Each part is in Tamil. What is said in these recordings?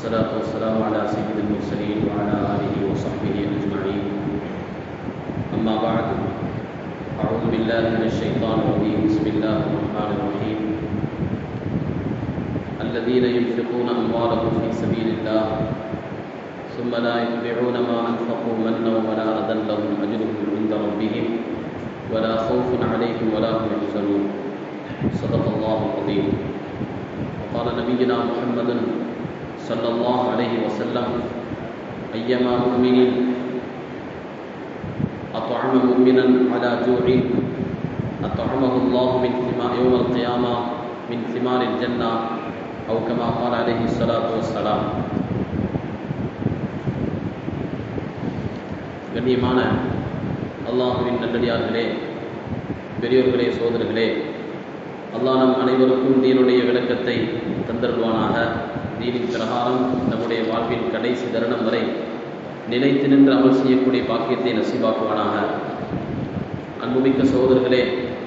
والصلاة والسلام على سيد المرسلين وعلى آله وصحبه أجمعين أما بعد أعوذ بالله من الشيطان الرجيم بسم الله الرحمن الرحيم الذين ينفقون أموالهم في سبيل الله ثم لا يتبعون ما أنفقوا منا ولا أذى لهم أجرهم عند ربهم ولا خوف عليهم ولا هم يحزنون صدق الله العظيم وقال نبينا محمد صلى الله عليه وسلم أيما مؤمن أطعم مؤمنا على جوع أطعمه الله من ثمار يوم القيامة من ثمار الجنة أو كما قال عليه الصلاة والسلام கண்ணியமான அல்லாஹுவின் நல்லடியார்களே பெரியோர்களே சோதர்களே அல்லாஹ் நம் அனைவருக்கும் தீனுடைய விளக்கத்தை தந்தருவானாக தீனின் பிரகாரம் நம்முடைய வாழ்வின் கடைசி தருணம் வரை நிலைத்து நின்று அமல் செய்யக்கூடிய பாக்கியத்தை நசிவாக்குவானாக அன்புமிக்க சகோதரர்களே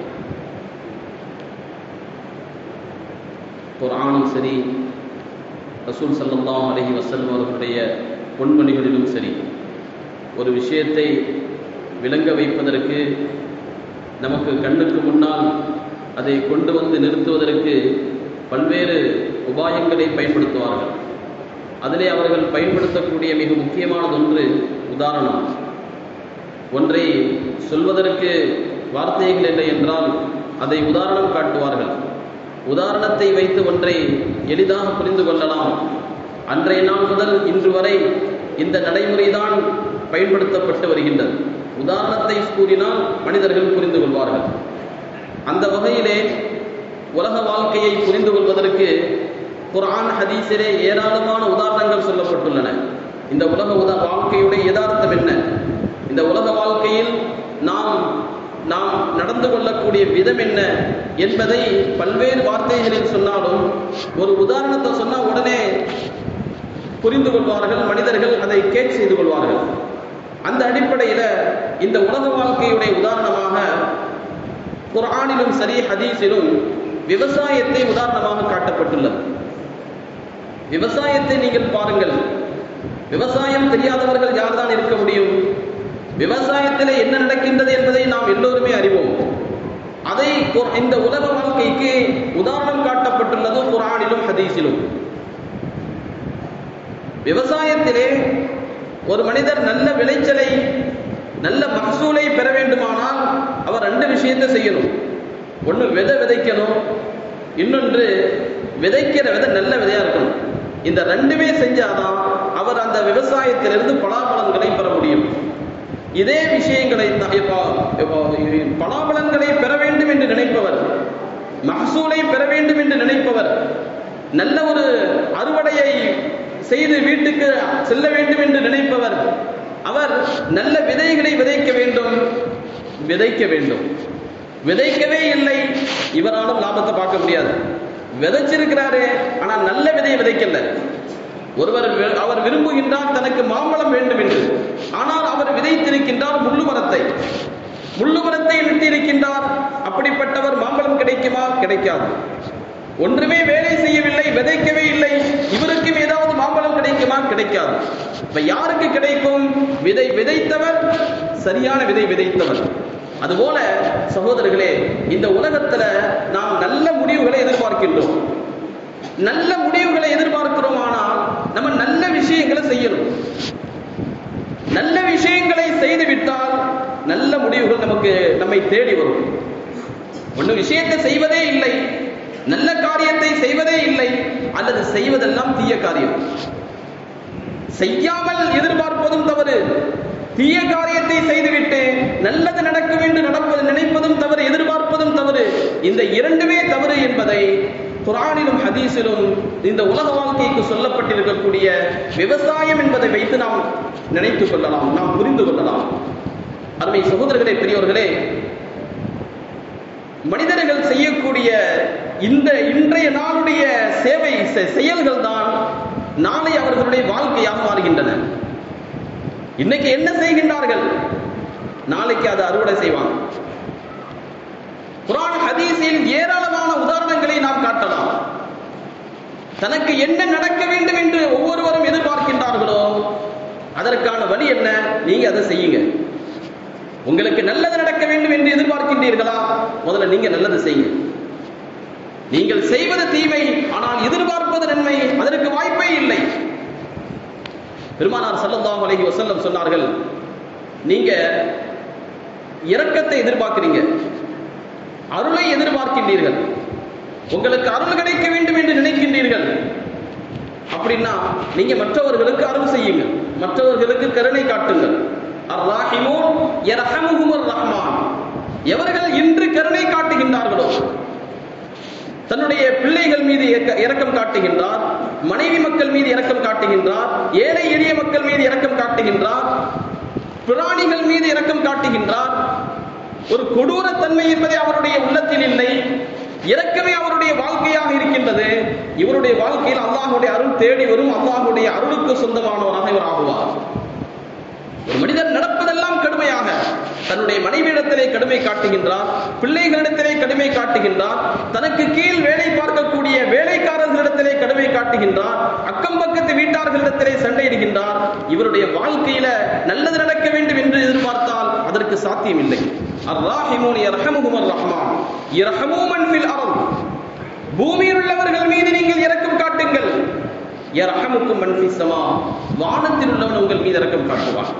குரானும் சரி ரசூல் சல்லல்லாஹ் அலஹி வசல்லம் அவர்களுடைய பொன்மொழிகளிலும் சரி ஒரு விஷயத்தை விளங்க வைப்பதற்கு நமக்கு கண்ணுக்கு முன்னால் அதை கொண்டு வந்து நிறுத்துவதற்கு பல்வேறு உபாயங்களை பயன்படுத்துவார்கள் அதிலே அவர்கள் பயன்படுத்தக்கூடிய மிக முக்கியமானதொன்று உதாரணம் ஒன்றை சொல்வதற்கு வார்த்தைகள் இல்லை என்றால் அதை உதாரணம் காட்டுவார்கள் உதாரணத்தை வைத்து ஒன்றை எளிதாக புரிந்து கொள்ளலாம் அன்றைய நாள் முதல் இன்று வரை இந்த நடைமுறைதான் பயன்படுத்தப்பட்டு வருகின்றது உதாரணத்தை கூறினால் மனிதர்கள் புரிந்து கொள்வார்கள் அந்த வகையிலே உலக வாழ்க்கையை புரிந்து கொள்வதற்கு குரான் ஹதீஸிலே ஏராளமான உதாரணங்கள் சொல்லப்பட்டுள்ளன இந்த உலக உதா வாழ்க்கையுடைய யதார்த்தம் என்ன இந்த உலக வாழ்க்கையில் நாம் நாம் நடந்து கொள்ளக்கூடிய விதம் என்ன என்பதை பல்வேறு வார்த்தைகளில் சொன்னாலும் ஒரு உதாரணத்தை சொன்னால் உடனே புரிந்து கொள்வார்கள் மனிதர்கள் அதை கேட் செய்து கொள்வார்கள் அந்த அடிப்படையில் இந்த உலக வாழ்க்கையுடைய உதாரணமாக குரானிலும் சரி ஹதீஸிலும் விவசாயத்தை உதாரணமாக காட்டப்பட்டுள்ளது விவசாயத்தை நீங்கள் பாருங்கள் விவசாயம் தெரியாதவர்கள் யார்தான் இருக்க முடியும் விவசாயத்தில் என்ன நடக்கின்றது என்பதை நாம் எல்லோருமே அறிவோம் அதை இந்த உலக வாழ்க்கைக்கு உதாரணம் காட்டப்பட்டுள்ளது குரானிலும் ஹதீஸிலும் விவசாயத்திலே ஒரு மனிதர் நல்ல விளைச்சலை நல்ல மகசூலை பெற வேண்டுமானால் அவர் ரெண்டு விஷயத்தை செய்யணும் ஒன்று விதை விதைக்கணும் இன்னொன்று விதைக்கிற விதை நல்ல விதையா இருக்கணும் இந்த ரெண்டுமே செஞ்சாதான் அவர் அந்த விவசாயத்திலிருந்து பலாபலன்களை பெற முடியும் இதே விஷயங்களை பலாபலன்களை பெற வேண்டும் என்று நினைப்பவர் மகசூலை பெற வேண்டும் என்று நினைப்பவர் நல்ல ஒரு அறுவடையை செய்து வீட்டுக்கு செல்ல வேண்டும் என்று நினைப்பவர் அவர் நல்ல விதைகளை விதைக்க வேண்டும் விதைக்க வேண்டும் விதைக்கவே இல்லை இவராலும் லாபத்தை பார்க்க முடியாது விதைச்சிருக்கிறாரு ஆனா நல்ல விதையை விதைக்கல ஒருவர் அவர் விரும்புகின்றார் தனக்கு மாம்பழம் வேண்டும் என்று ஆனால் அவர் விதைத்திருக்கின்றார் முள்ளு மரத்தை முள்ளு மரத்தை நிறுத்தியிருக்கின்றார் அப்படிப்பட்டவர் மாம்பழம் கிடைக்குமா கிடைக்காது ஒன்றுமே வேலை செய்யவில்லை விதைக்கவே இல்லை இவருக்கும் ஏதாவது மாம்பழம் கிடைக்குமா கிடைக்காது இப்ப யாருக்கு கிடைக்கும் விதை விதைத்தவர் சரியான விதை விதைத்தவர் அதுபோல சகோதரர்களே இந்த உலகத்துல நாம் நல்ல முடிவுகளை எதிர்பார்க்கின்றோம் நல்ல முடிவுகளை எதிர்பார்க்கிறோம் ஆனால் நம்ம நல்ல விஷயங்களை செய்யணும் நல்ல விஷயங்களை செய்து விட்டால் நல்ல முடிவுகள் நமக்கு நம்மை தேடி வரும் ஒன்று விஷயத்தை செய்வதே இல்லை நல்ல காரியத்தை செய்வதே இல்லை அல்லது செய்வதெல்லாம் தீய காரியம் செய்யாமல் எதிர்பார்ப்பதும் தவறு தீய காரியத்தை செய்துவிட்டு நல்லது நடக்கும் என்று நடப்பது நினைப்பதும் தவறு எதிர்பார்ப்பதும் தவறு இந்த இரண்டுமே தவறு என்பதை குரானிலும் ஹதீஸிலும் இந்த உலக வாழ்க்கைக்கு சொல்லப்பட்டிருக்கக்கூடிய விவசாயம் என்பதை வைத்து நாம் நினைத்துக் கொள்ளலாம் நாம் புரிந்து கொள்ளலாம் அருமை சகோதரர்களே பெரியோர்களே மனிதர்கள் செய்யக்கூடிய இந்த இன்றைய நாளுடைய சேவை செயல்கள் தான் நாளை அவர்களுடைய வாழ்க்கையாக மாறுகின்றன இன்னைக்கு என்ன செய்கின்றார்கள் நாளைக்கு அதை அறுவடை செய்வாங்க குரான் ஹதீஸில் ஏராளமான உதாரணங்களை நாம் காட்டலாம் தனக்கு என்ன நடக்க வேண்டும் என்று ஒவ்வொருவரும் அதற்கான வழி என்ன நீங்க அதை செய்யுங்க உங்களுக்கு நல்லது நடக்க வேண்டும் என்று எதிர்பார்க்கின்றீர்களா முதல்ல நீங்க நல்லது செய்யுங்க நீங்கள் செய்வது தீமை ஆனால் எதிர்பார்ப்பது நன்மை அதற்கு வாய்ப்பே இல்லை பெருமானார் ஸல்லல்லாஹு அலைஹி வஸல்லம் சொன்னார்கள் நீங்க இரக்கத்தை எதிர்பார்க்கிறீங்க அருளை எதிர்பார்க்கின்றீர்கள் உங்களுக்கு அருள் கிடைக்க வேண்டும் என்று நினைக்கின்றீர்கள் அப்படின்னா நீங்க மற்றவர்களுக்கு அருள் செய்யுங்க மற்றவர்களுக்கு கருணை காட்டுங்கள் அர்ராஹிமூன் யர்ஹமுஹுமுர் ரஹ்மான் எவர்கள் இன்று கருணை காட்டுகின்றார்களோ தன்னுடைய பிள்ளைகள் மீது இரக்க- இரக்கம் காட்டுகின்றார் மனைவி மக்கள் மீது இரக்கம் காட்டுகின்றார் ஏழை எளிய மக்கள் மீது இரக்கம் காட்டுகின்றார் பிராணிகள் மீது இரக்கம் காட்டுகின்றார் ஒரு கொடூர தன்மை என்பதே அவருடைய உள்ளத்தில் இல்லை இரக்கமே அவருடைய வாழ்க்கையாக இருக்கின்றது இவருடைய வாழ்க்கையில் அல்லாஹ்வுடைய அருள் தேடி வரும் அல்லாஹ்வுடைய அருளுக்கு சொந்தமானவராக இவர் ஆகுவார் ஒரு மனிதன் நடப்பதெல்லாம் கடுமையாக தன்னுடைய மனைவியிடத்திலே கடுமை காட்டுகின்றார் பிள்ளைகளிடத்திலே கடுமை காட்டுகின்றார் தனக்கு கீழ் வேலை பார்க்கக்கூடிய வேலைக்காரர்களிடத்திலே கடுமை காட்டுகின்றார் அக்கம் பக்கத்து வீட்டார்களிடத்திலே சண்டையிடுகின்றார் இவருடைய வாழ்க்கையில நல்லது நடக்க வேண்டும் என்று எதிர்பார்த்தால் அதற்கு சாத்தியம் இல்லை அர்ராஹிமூன் யர்ஹமுஹுமர் ரஹ்மான் யர்ஹமூ மன் ஃபில் அர்த் பூமியில் உள்ளவர்கள் மீது நீங்கள் இரக்கம் காட்டுங்கள் யர்ஹமுக்கும் மன் ஃபிஸ் ஸமா வானத்தில் உள்ளவன் உங்கள் மீது இரக்கம் காட்டுவான்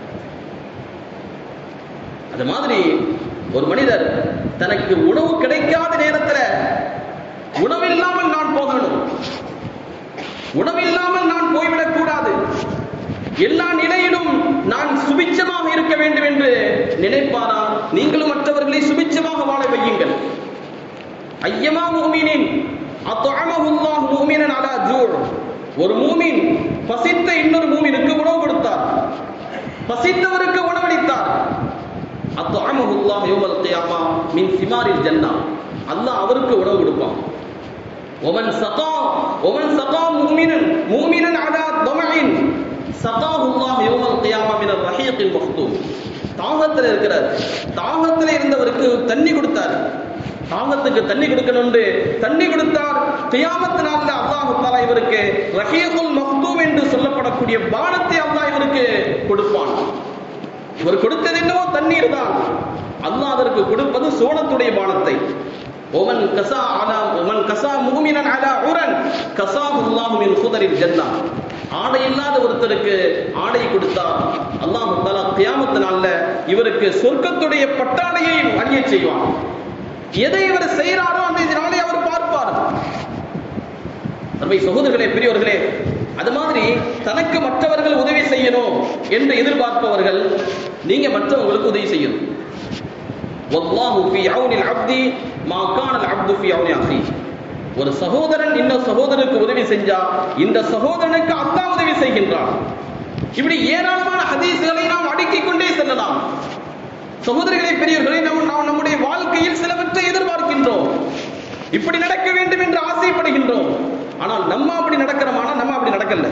அது மாதிரி ஒரு மனிதர் தனக்கு உணவு கிடைக்காத நேரத்துல உணவில்லாமல் நான் போகணும் உணவில்லாமல் நான் போய்விடக் கூடாது எல்லா நிலையிலும் நான் சுபிச்சமாக இருக்க வேண்டும் என்று நினைப்பாரா நீங்களும் மற்றவர்களை சுபிச்சமாக வாழ வையுங்கள் ஐயமா மூமினின் அத்அமஹுல்லாஹ் மூமினன் அலா ஜூர் ஒரு மூமின் பசித்த இன்னொரு மூமினுக்கு உணவு கொடுத்தார் பசித்தவருக்கு உணவளித்தார் அத்அமஹுல்லாஹ் யௌமல் கியாமா மின் சிமாரில் ஜன்னா அல்லாஹ் அவருக்கு உணவு கொடுப்பான் ஒமன் சகா ஒமன் சகா மூமினன் மூமினன் அலா தமஇன் சகாஹுல்லாஹ் யௌமல் கியாமா மின் ரஹீகில் மக்தூம் தாகத்துல இருக்கிறார் தாகத்துல இருந்தவருக்கு தண்ணி கொடுத்தார் தாகத்துக்கு தண்ணி கொடுக்கணும்னு தண்ணி கொடுத்தார் கியாமத்து நாள்ல அல்லாஹ் தஆலா இவருக்கு ரஹீகுல் மக்தூம் என்று சொல்லப்படக்கூடிய பானத்தை அல்லாஹ் இவருக்கு கொடுப்பான் இவர் கொடுத்தது என்னவோ தண்ணீர் தான் அல்லாஹ் அதற்கு கொடுப்பது சோனத்துடைய பானத்தை ஒமன் கசா அலா ஒமன் கசா மூமினன் அலா உரன் கசாஹு அல்லாஹு மின் சுதரில் ஜன்னா ஆடை இல்லாத ஒருத்தருக்கு ஆடை கொடுத்தார் அல்லாஹ் தஆலா கியாமத்து நாள்ல இவருக்கு சொர்க்கத்துடைய பட்டாடையை அணியச் செய்வான் எதை இவர் செய்கிறாரோ அந்த நாளை அவர் பார்ப்பார் அருமை சகோதரர்களே பெரியவர்களே அது மாதிரி தனக்கு மற்றவர்கள் உதவி செய்யணும் என்று எதிர்பார்ப்பவர்கள் நீங்க மற்றவங்களுக்கு உதவி செய்யணும் வல்லாஹு ஃபி அவுனில் அப்தி மா கானல் அப்து ஃபி அவுனி அஹி ஒரு சகோதரன் இன்னொரு சகோதரனுக்கு உதவி செஞ்சா இந்த சகோதரனுக்கு அல்லாஹ் உதவி செய்கின்றான் இப்படி ஏராளமான ஹதீஸ்களை நாம் அடுக்கிக் கொண்டே செல்லலாம் சகோதரிகளே பெரியவர்களே நம்ம நாம் நம்முடைய வாழ்க்கையில் சிலவற்றை எதிர்பார்க்கின்றோம் இப்படி நடக்க வேண்டும் என்று ஆசைப்படுகின்றோம் ஆனால் நம்ம அப்படி நடக்கிறோமானா நம்ம அப்படி நடக்கல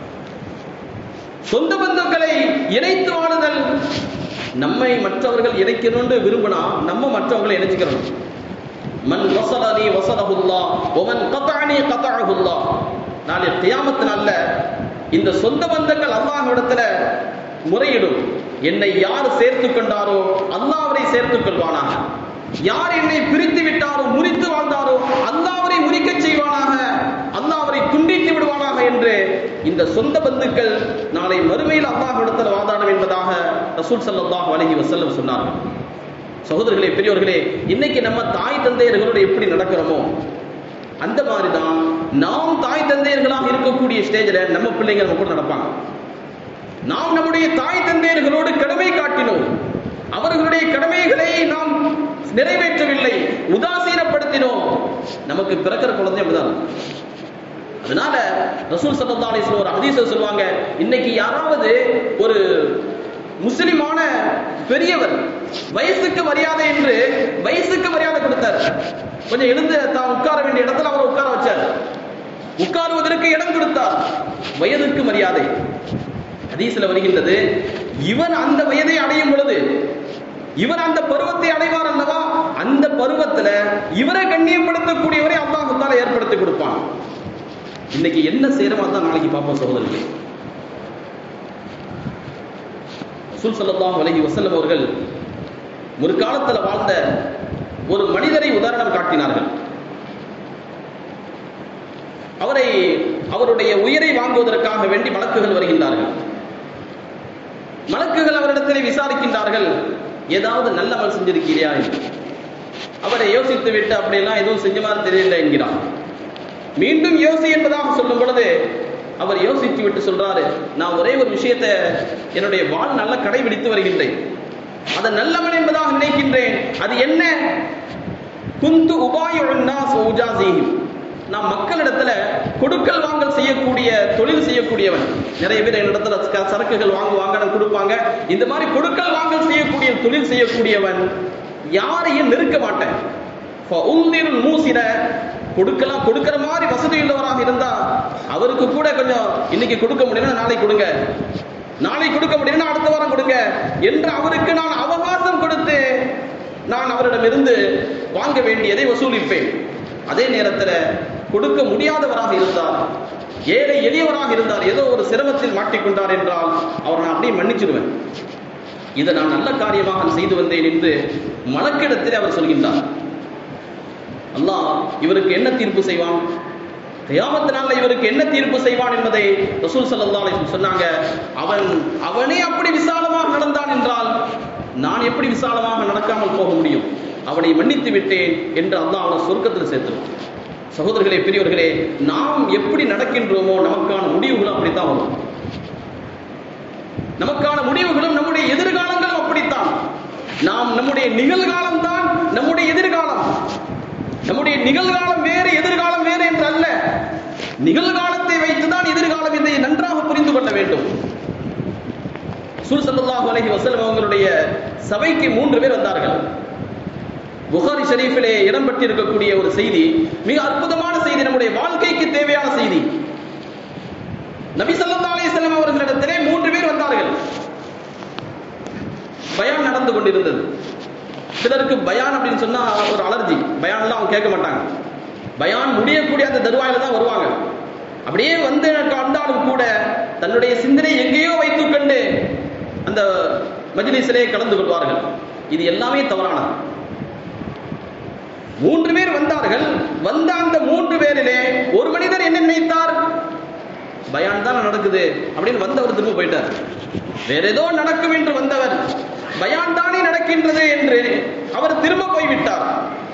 சொந்த பந்துக்களை இணைத்து வாழுதல் நம்மை மற்றவர்கள் இணைக்கணும்னு விரும்பினா நம்ம மற்றவங்களை இணைச்சுக்கிறோம் மன் வசலனி வசலஹுல்லா ஒமன் கத்தானி கத்தாஹுல்லா நாளை கியாமத்து நாள்ல இந்த சொந்த பந்தங்கள் அல்லாஹ்விடத்துல முறையிடும் என்னை யார் சேர்த்து கொண்டாரோ அல்லாஹ் அவரை சேர்த்துக் கொள்வானாக யார் என்னை பிரித்து விட்டாரோ முறித்து வாழ்ந்தாரோ அல்லாஹ் அவரை முறிக்கச் செய்வானாக அல்லாஹ் அவரை துண்டித்து விடுவானாக என்று இந்த சொந்த பந்துக்கள் நாளை மறுமையில் அல்லாஹ்விடத்தில் வாதாடும் என்பதாக ரசூல் ஸல்லல்லாஹு அலைஹி வஸல்லம் சொன்னார்கள் சகோதரர்களே பெரியவர்களே இன்னைக்கு நம்ம தாய் தந்தையர்களோடு எப்படி நடக்கிறோமோ அந்த மாதிரி தான் நாம் தாய் தந்தையர்களாக இருக்கக்கூடிய ஸ்டேஜில் நம்ம பிள்ளைங்க நம்ம கூட நடப்பாங்க நாம் நம்முடைய தாய் தந்தையர்களோடு கடமை காட்டினோம் அவர்களுடைய கடமைகளை நாம் நிறைவேற்றவில்லை உதாசீனப்படுத்தினோம் நமக்கு பிறக்கிற குழந்தை அப்படிதான் அதனால ரசூல் சல்லா அலிஸ்லாம் ஒரு ஹதீஸ சொல்லுவாங்க இன்னைக்கு யாராவது ஒரு முஸ்லிமான பெரியவர் வயசுக்கு மரியாதை என்று வயசுக்கு மரியாதை கொடுத்தார் கொஞ்சம் எழுந்து தான் உட்கார வேண்டிய இடத்துல அவரை உட்கார வச்சார் உட்காருவதற்கு இடம் கொடுத்தார் வயதுக்கு மரியாதை ஹதீஸ்ல வருகின்றது இவன் அந்த வயதை அடையும் பொழுது இவர் அந்த பருவத்தை அடைவார் அல்லவா அந்த பருவத்துல இவரை கண்ணியப்படுத்தக்கூடியவரை அல்லாஹ் தால ஏற்படுத்தி கொடுப்பான் இன்னைக்கு என்ன செய்யறோமோ அதான் நாளைக்கு பார்ப்போம் சகோதரர்களே ரசூல் ஸல்லல்லாஹு அலைஹி வஸல்லம் அவர்கள் ஒரு காலத்துல வாழ்ந்த ஒரு மனிதரை உதாரணம் காட்டினார்கள் அவரை அவருடைய உயிரை வாங்குவதற்காக வேண்டி மலக்குகள் வருகின்றார்கள் மலக்குகள் அவரிடத்திலே விசாரிக்கின்றார்கள் ஏதாவது நல்ல அமல் செஞ்சிருக்கிறீயா என்று அவரை யோசித்து விட்டு அப்படியெல்லாம் எதுவும் செஞ்ச மாதிரி தெரியல என்கிறார் மீண்டும் யோசி என்பதாக சொல்லும் பொழுது அவர் யோசித்து விட்டு சொல்றாரு நான் ஒரே ஒரு விஷயத்தை என்னுடைய வாழ் நல்ல கடைபிடித்து வருகின்றேன் அது நல்லவன் என்பதாக நினைக்கின்றேன் அது என்ன குந்து உபாயுன்னா உஜாசிஹிம் நான் மக்களிடத்துல கொடுக்கல் வாங்கல் செய்யக்கூடிய தொழில் செய்யக்கூடியவன் நிறைய பேர் என்னிடத்துல ச- சரக்குகள் வாங்குவாங்க நான் கொடுப்பாங்க இந்த மாதிரி கொடுக்கல் வாங்கல் செய்யக்கூடிய தொழில் செய்யக்கூடியவன் யாரையும் நெருக்க மாட்டேன் ஃபஉந்திருல் மூசிர கொடுக்கலாம் கொடுக்கிற மாதிரி வசதி உள்ளவராக இருந்தா அவருக்கு கூட கொஞ்சம் இன்னைக்கு கொடுக்க முடியல நாளைக்கு கொடுங்க நாளை கொடுக்க முடியலன்னா அடுத்த வாரம் கொடுங்க என்று அவருக்கு நான் அவகாசம் கொடுத்து நான் அவரிடமிருந்து வாங்க வேண்டியதை வசூலிப்பேன் அதே நேரத்தில் கொடுக்க முடியாதவராக இருந்தார் ஏழை எளியவராக இருந்தார் ஏதோ ஒரு சிரமத்தில் மாட்டிக்கொண்டார் என்றால் அவரை நான் அப்படியே மன்னிச்சிடுவேன் இதை நான் நல்ல காரியமாக செய்து வந்தேன் என்று மலக்கிடத்தில் அவர் சொல்கின்றார் அல்லாஹ் இவருக்கு என்ன தீர்ப்பு செய்வான் கியாமத்து நாள்ல இவருக்கு என்ன தீர்ப்பு செய்வான் என்பதை ரசூல் ஸல்லல்லாஹு அலைஹி வஸல்லம் சொன்னாங்க அவன் அவனே அப்படி விசாலமாக நடந்தான் என்றால் நான் எப்படி விசாலமாக நடக்காமல் போக முடியும் அவனை மன்னித்து விட்டேன் என்று அல்லாஹ் அவனை சொர்க்கத்தில் சேர்த்துருவான் சகோதரர்களே பெரியவர்களே நாம் எப்படி நடக்கின்றோமோ நமக்கான முடிவுகளும் அப்படித்தான் வரும் நமக்கான முடிவுகளும் நம்முடைய எதிர்காலங்களும் அப்படித்தான் நாம் நம்முடைய நிகழ்காலம் தான் நம்முடைய எதிர்காலம் நம்முடைய நிகழ்காலம் வேறு எதிர்காலம் வேறு என்று அல்ல நிகழ்காலத்தை வைத்துதான் எதிர்காலம் இதை நன்றாக புரிந்து கொள்ள வேண்டும் சூழ்சல்லாஹு அலைஹி வஸல்லம் அவங்களுடைய சபைக்கு மூன்று பேர் வந்தார்கள் புகாரி ஷரீஃபிலே இடம்பெற்றிருக்கக்கூடிய ஒரு செய்தி மிக அற்புதமான செய்தி நம்முடைய வாழ்க்கைக்கு தேவையான செய்தி நபி ஸல்லல்லாஹு அலைஹி வஸல்லம் அவர்களிடத்திலே மூன்று பேர் வந்தார்கள் பயான் நடந்து கொண்டிருந்தது சிலருக்கு பயான் அப்படின்னு சொன்னா ஒரு அலர்ஜி பயான்லாம் அவங்க கேட்க மாட்டாங்க பயான் முடியக்கூடிய அந்த தருவாயில தான் வருவாங்க அப்படியே வந்து வந்தாலும் கூட தன்னுடைய சிந்தனை எங்கேயோ வைத்துக் கொண்டு அந்த மஜ்லிஸிலே கலந்து கொள்வார்கள் இது எல்லாமே தவறானது மூன்று பேர் வந்தார்கள் வந்த அந்த மூன்று பேரிலே ஒரு மனிதர் என்ன நினைத்தார் பயான் தான் நடக்குது அப்படின்னு வந்தவர் திரும்ப போயிட்டார் வேற ஏதோ நடக்கும் என்று வந்தவர் பயான் தானே நடக்கின்றது என்று அவர் திரும்ப போய்விட்டார்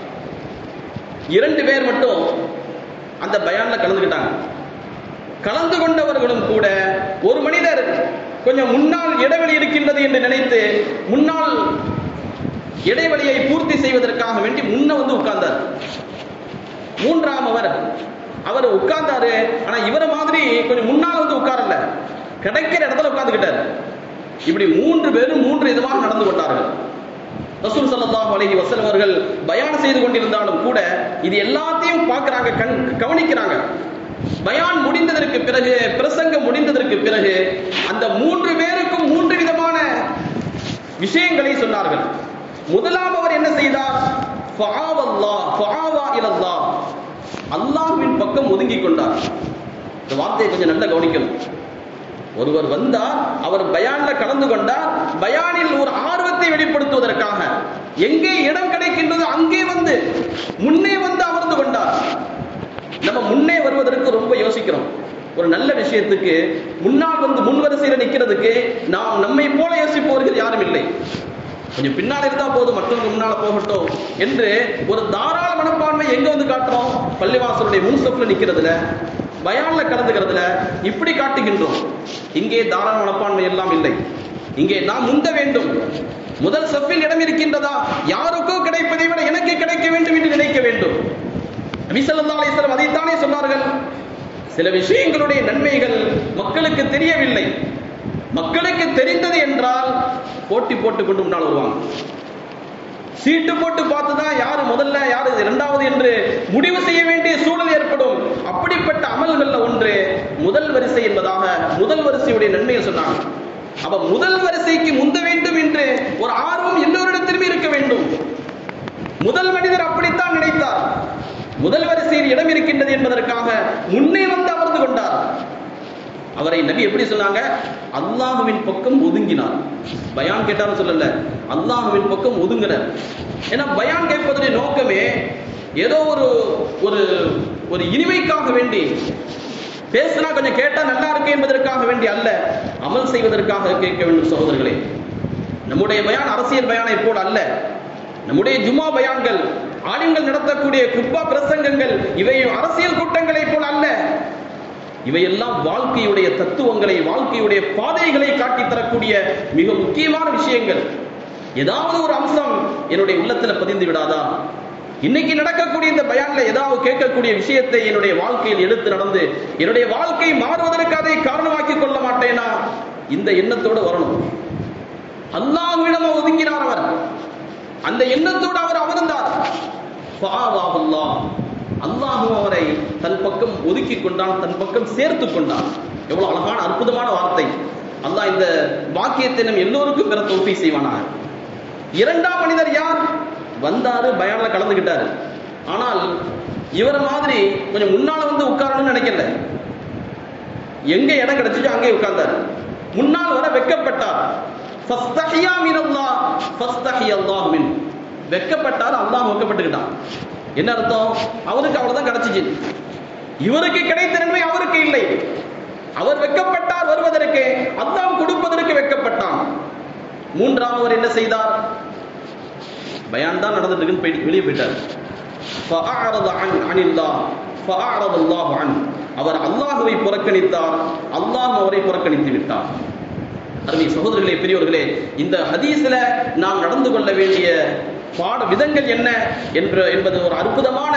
இரண்டு பேர் மட்டும் அந்த பயான்ல கலந்துக்கிட்டாங்க கலந்து கொண்டவர்களும் கூட ஒரு மனிதர் கொஞ்சம் முன்னால் இடைவெளி இருக்கின்றது என்று நினைத்து முன்னால் இடைவெளியை பூர்த்தி செய்வதற்காக வேண்டி முன்ன வந்து உட்கார்ந்தார் மூன்றாம் அவர் அவர் உட்கார்ந்தாரு ஆனா இவர மாதிரி கொஞ்சம் முன்னால் வந்து உட்காரல கிடைக்கிற இடத்துல உட்கார்ந்துக்கிட்டார் இப்படி மூன்று பேரும் மூன்று விதமாக நடந்து கொண்டார்கள் ரசூல் ஸல்லல்லாஹு அலைஹி வஸல்லம் அவர்கள் பயான் செய்து கொண்டிருந்தாலும் கூட இது எல்லாத்தையும் பார்க்கறாங்க கண் கவனிக்கிறாங்க பயான் முடிந்ததற்கு பிறகு பிரசங்கம் முடிந்ததற்கு பிறகு அந்த மூன்று பேருக்கும் மூன்று விதமான விஷயங்களை சொன்னார்கள் முதலாம் அவர் என்ன செய்தார் ஃபஆவல்லாஹ் ஃபஆவா இலல்லாஹ் அல்லாஹ்வின் பக்கம் ஒதுங்கிக் கொண்டார் இந்த வார்த்தையை கொஞ்சம் நல்லா கவனிக்கணும் ஒருவர் வந்தார் அவர் பயான்ல கலந்து கொண்டார் பயானில் ஒரு ஆர்வத்தை வெளிப்படுத்துவதற்காக எங்கே இடம் கிடைக்கின்றது அங்கே வந்து முன்னே வந்து அமர்ந்து கொண்டார் நம்ம முன்னே வருவதற்கு ரொம்ப யோசிக்கிறோம் ஒரு நல்ல விஷயத்துக்கு முன்னால் வந்து முன் வரிசையில நிக்கிறதுக்கு நாம் நம்மை போல யோசிப்பவர்கள் யாரும் இல்லை கொஞ்சம் பின்னால் இருந்தா போதும் மற்றவங்க முன்னால போகட்டும் என்று ஒரு தாராள மனப்பான்மை எங்க வந்து காட்டுறோம் பள்ளிவாசலுடைய முன் சொப்புல நிக்கிறதுல பயான்ல கலந்துக்கிறதுல இப்படி காட்டுகின்றோம் இங்கே தாராள மனப்பான்மை எல்லாம் இல்லை இங்கே நாம் முந்த வேண்டும் முதல் சப்பில் இடம் இருக்கின்றதா யாருக்கோ கிடைப்பதை விட எனக்கு கிடைக்க வேண்டும் என்று நினைக்க வேண்டும் நபி ஸல்லல்லாஹு அலைஹி வஸல்லம் அதைத்தானே சொன்னார்கள் சில விஷயங்களுடைய நன்மைகள் மக்களுக்கு தெரியவில்லை மக்களுக்கு தெரிந்தது என்றால் போட்டி போட்டு கொண்டு முன்னால் வருவாங்க சீட்டு போட்டு பார்த்து தான் யாரு முதல்ல யாரு இரண்டாவது என்று முடிவு செய்ய வேண்டிய சூழல் ஏற்படும் அப்படிப்பட்ட அமல்கள்ல ஒன்று முதல் வரிசை என்பதாக முதல் வரிசையுடைய நன்மையை சொன்னாங்க அப்ப முதல் வரிசைக்கு முந்த வேண்டும் என்று ஒரு ஆர்வம் எல்லோரிடத்திலுமே இருக்க வேண்டும் முதல் மனிதர் அப்படித்தான் நினைத்தார் முதல் வரிசையில் இடம் இருக்கின்றது என்பதற்காக முன்னே வந்து அமர்ந்து கொண்டார் அவரை நபி எப்படி சொன்னாங்க அல்லாஹுவின் பக்கம் ஒதுங்கினார் பயான் கேட்டாலும் சொல்லல அல்லாஹுவின் பக்கம் ஒதுங்கினார் ஏன்னா பயான் கேட்பதுடைய நோக்கமே ஏதோ ஒரு ஒரு ஒரு இனிமைக்காக வேண்டி பேசினா கொஞ்சம் கேட்டா நல்லா இருக்கு என்பதற்காக வேண்டி அல்ல அமல் செய்வதற்காக கேட்க வேண்டும் சகோதரர்களே நம்முடைய பயான் அரசியல் பயானை போல் அல்ல நம்முடைய ஜுமா பயான்கள் ஆலிம்கள் நடத்தக்கூடிய குப்பா பிரசங்கங்கள் இவை அரசியல் கூட்டங்களை போல் அல்ல இவையெல்லாம் வாழ்க்கையுடைய தத்துவங்களை வாழ்க்கையுடைய பாதைகளை காட்டி தரக்கூடிய மிக முக்கியமான விஷயங்கள் ஏதாவது ஒரு அம்சம் என்னுடைய உள்ளத்துல பதிந்து விடாதா இன்னைக்கு நடக்கக்கூடிய இந்த பயான்ல ஏதாவது கேட்கக்கூடிய விஷயத்தை என்னுடைய வாழ்க்கையில் எடுத்து நடந்து என்னுடைய வாழ்க்கை மாறுவதற்கு அதை காரணமாக்கி கொள்ள மாட்டேனா இந்த எண்ணத்தோடு வரணும் அல்லாஹ்விடம் ஒதுங்கினார் அவர் அந்த எண்ணத்தோடு அவர் அமர்ந்தார் ஃபாவாஹுல்லாஹ். அல்லாஹும் அவரை தன் பக்கம் ஒதுக்கி கொண்டான் தன் பக்கம் சேர்த்து கொண்டான் எவ்வளவு அழகான அற்புதமான வார்த்தை அல்லாஹ் இந்த வாக்கியத்தை நம் எல்லோருக்கும் பெற தோல்வி செய்வானாக இரண்டாம் மனிதர் யார் வந்தாரு பயான்ல கலந்துகிட்டாரு ஆனால் இவரை மாதிரி கொஞ்சம் முன்னால வந்து உட்காரணும்னு நினைக்கல எங்க இடம் கிடைச்சிச்சோ அங்கே உட்கார்ந்தார் முன்னால் வர வெக்கப்பட்டார் ஃபஸ்தஹியா மினல்லாஹ் ஃபஸ்தஹிய அல்லாஹ் மின் வெக்கப்பட்டார் அல்லாஹ் வெக்கப்பட்டுக்கிட்டான் என்ன அர்த்தம் அவருக்கு அவ்வளவுதான் கிடைச்சிச்சு இவருக்கு கிடைத்த நன்மை அவருக்கு இல்லை அவர் வெக்கப்பட்டார் வருவதற்கு அல்லாஹ் கொடுப்பதற்கு வெக்கப்பட்டான் மூன்றாமவர் என்ன செய்தார் பயான் தான் நடந்துட்டு இருக்குன்னு போயிட்டு வெளியே போயிட்டார் فأعرض عن عن الله فأعرض الله عنه அவர் அல்லாஹுவை புறக்கணித்தார் அல்லாஹ் அவரை புறக்கணித்து விட்டார் அருமை சகோதரர்களே பெரியவர்களே இந்த ஹதீஸ்ல நாம் நடந்து கொள்ள வேண்டிய பாட விதங்கள் என்ன என்ற என்பது ஒரு அற்புதமான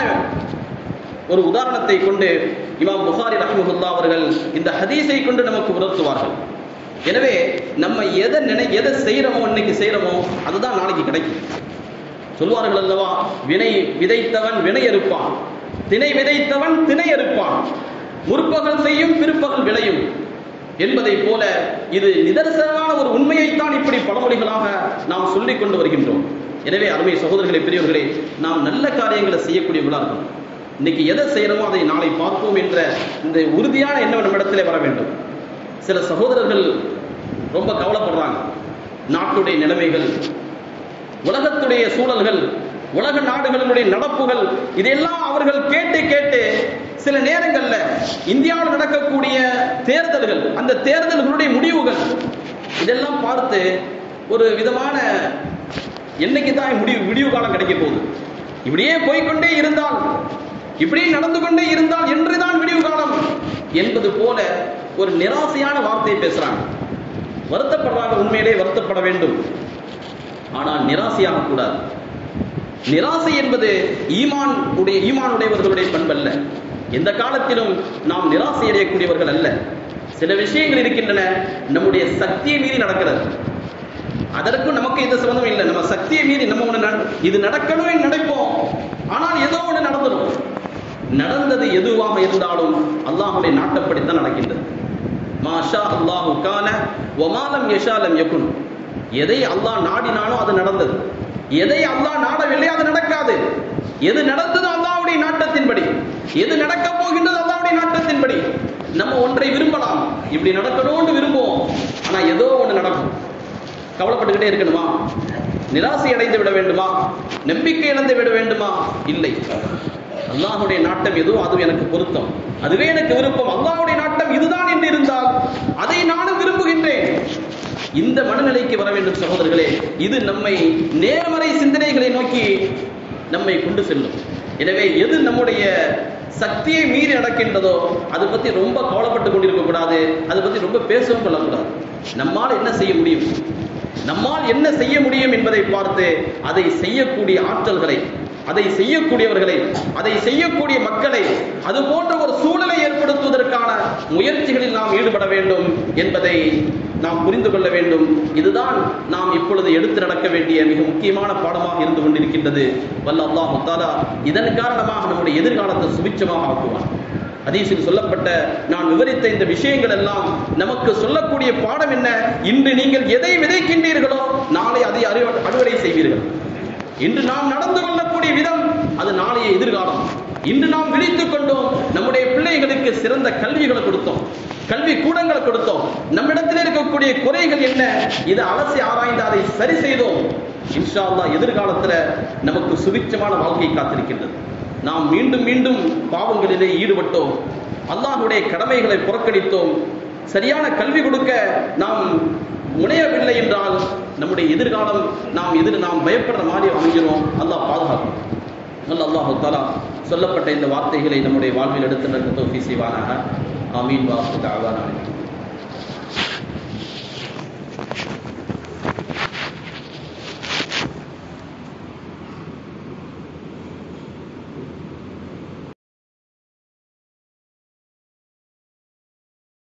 ஒரு உதாரணத்தை கொண்டு இமாம் புகாரி ரஹ்மஹுல்லா அவர்கள் இந்த ஹதீஸை கொண்டு நமக்கு உணர்த்துவார்கள் எனவே நம்ம எதை நினை எதை செய்யறோமோ இன்னைக்கு செய்யறோமோ அதுதான் நாளைக்கு கிடைக்கும் சொல்வார்கள் அல்லவா வினை விதைத்தவன் வினை அறுப்பான் திணை விதைத்தவன் திணை அறுப்பான் முற்பகல் செய்யும் பிற்பகல் விளையும் என்பதை போல இது நிதர்சனமான ஒரு உண்மையைத்தான் இப்படி பழமொழிகளாக நாம் சொல்லிக் கொண்டு வருகின்றோம் எனவே அருமை சகோதரர்களே பெரியவர்களே நாம் நல்ல காரியங்களை செய்யக்கூடியவர்களா இருக்கணும் இன்னைக்கு எதை செய்யறோமோ அதை நாளை பார்ப்போம் என்ற இந்த உறுதியான எண்ணம் நம்மிடத்திலே வர வேண்டும் சில சகோதரர்கள் ரொம்ப கவலைப்படுறாங்க நாட்டுடைய நிலைமைகள் உலகத்துடைய சூழல்கள் உலக நாடுகளினுடைய நடப்புகள் இதெல்லாம் அவர்கள் கேட்டு கேட்டு சில நேரங்கள்ல இந்தியாவில் நடக்கக்கூடிய தேர்தல்கள் அந்த தேர்தல்களுடைய முடிவுகள் இதெல்லாம் பார்த்து ஒரு விதமான என்னைக்கு தான் முடிவு விடிவு காலம் கிடைக்க போகுது இப்படியே போய்க்கொண்டே இருந்தால் இப்படியே நடந்து கொண்டே இருந்தால் என்றுதான் விடிவு காலம் என்பது போல ஒரு நிராசையான வார்த்தையை பேசுறாங்க வருத்தப்படுறாங்க உண்மையிலே வருத்தப்பட வேண்டும் ஆனால் நிராசையாக கூடாது நிராசை என்பது ஈமான் உடைய ஈமான் உடையவர்களுடைய பண்பல்ல எந்த காலத்திலும் நாம் நிராசை அடையக்கூடியவர்கள் அல்ல சில விஷயங்கள் இருக்கின்றன நம்முடைய சக்தியை மீறி நடக்கிறது அதற்கும் நமக்கு எந்த சம்பந்தம் இல்லை நம்ம சக்தியை மீறி நம்ம ஒண்ணு நட- இது நடக்கணும் நினைப்போம் ஆனால் ஏதோ ஒண்ணு நடந்துடும் நடந்தது எதுவாக இருந்தாலும் அல்லாஹ்வுடைய நாட்டப்படித்தான் நடக்கின்றது மாஷா அல்லாஹு கான ஒமாலம் யஷாலம் யகுன் எதை அல்லாஹ் நாடினானோ அது நடந்தது எதை அல்லாஹ் நாடவில்லை அது நடக்காது எது நடந்தது அல்லாஹ்வுடைய நாட்டத்தின்படி எது நடக்க போகின்றது அல்லாஹ்வுடைய நாட்டத்தின்படி நம்ம ஒன்றை விரும்பலாம் இப்படி நடக்கணும்னு விரும்புவோம் ஆனா ஏதோ ஒண்ணு நடக்கும் கவலைப்பட்டுக்கிட்டே இருக்கணுமா நிராசை அடைந்து விட வேண்டுமா நம்பிக்கை இழந்து விட வேண்டுமா இல்லை அல்லாஹ்வுடைய நாட்டம் எதுவோ அது எனக்கு பொருத்தம் அதுவே எனக்கு விருப்பம் அல்லாஹ்வுடைய நாட்டம் இதுதான் என்று இருந்தால் அதை நானும் விரும்புகின்றேன் இந்த மனநிலைக்கு வர வேண்டும் சகோதரர்களே இது நம்மை நேர்மறை சிந்தனைகளை நோக்கி நம்மை கொண்டு செல்லும் எனவே எது நம்முடைய சக்தியை மீறி நடக்கின்றதோ அதை பத்தி ரொம்ப கவலைப்பட்டு கொண்டிருக்க கூடாது அதை பத்தி ரொம்ப பேசவும் கொள்ளக்கூடாது நம்மால் என்ன செய்ய முடியும் நம்மால் என்ன செய்ய முடியும் என்பதை பார்த்து அதை செய்யக்கூடிய ஆற்றல்களை அதை செய்யக்கூடியவர்களை அதை செய்யக்கூடிய மக்களை அது போன்ற ஒரு சூழலை ஏற்படுத்துவதற்கான முயற்சிகளில் நாம் ஈடுபட வேண்டும் என்பதை நாம் புரிந்து கொள்ள வேண்டும் இதுதான் நாம் இப்பொழுது எடுத்து நடக்க வேண்டிய மிக முக்கியமான பாடமாக இருந்து கொண்டிருக்கின்றது வல்ல அல்லாஹு தாலா இதன் காரணமாக நம்முடைய எதிர்காலத்தை சுபிச்சமாக ஆக்குவான் ஹதீஸில் சொல்லப்பட்ட நான் விவரித்த இந்த விஷயங்கள் எல்லாம் நமக்கு சொல்லக்கூடிய பாடம் என்ன இன்று நீங்கள் எதை விதைக்கின்றீர்களோ நாளை அதை அறுவ- அறுவடை செய்வீர்கள் இன்று நாம் நடந்து கொள்ளக்கூடிய விதம் அது நாளைய எதிர்காலம் இன்று நாம் விழித்துக் கொண்டோம் நம்முடைய பிள்ளைகளுக்கு சிறந்த கல்விகளை கொடுத்தோம் கல்வி கூடங்களை கொடுத்தோம் நம்மிடத்தில் இருக்கக்கூடிய குறைகள் என்ன இதை அலசி ஆராய்ந்து அதை சரி செய்தோம் இன்ஷா அல்லாஹ் எதிர்காலத்துல நமக்கு சுபிச்சமான வாழ்க்கை காத்திருக்கின்றது நாம் மீண்டும் மீண்டும் பாவங்களிலே ஈடுபட்டோம் அல்லாஹ்வுடைய கடமைகளை புறக்கணித்தோம் சரியான கல்வி கொடுக்க நாம் முனையவில்லை என்றால் நம்முடைய எதிர்காலம் நாம் எதிர் நாம் பயப்படுற மாதிரி அமைகிறோம் அல்லாஹ் பாதுகாக்கும் அல்ல அல்லாஹு தாலா சொல்லப்பட்ட இந்த வார்த்தைகளை நம்முடைய வாழ்வில் எடுத்து நடத்த தோஃபி செய்வானாக ஆமீன் வாக்கு தாவான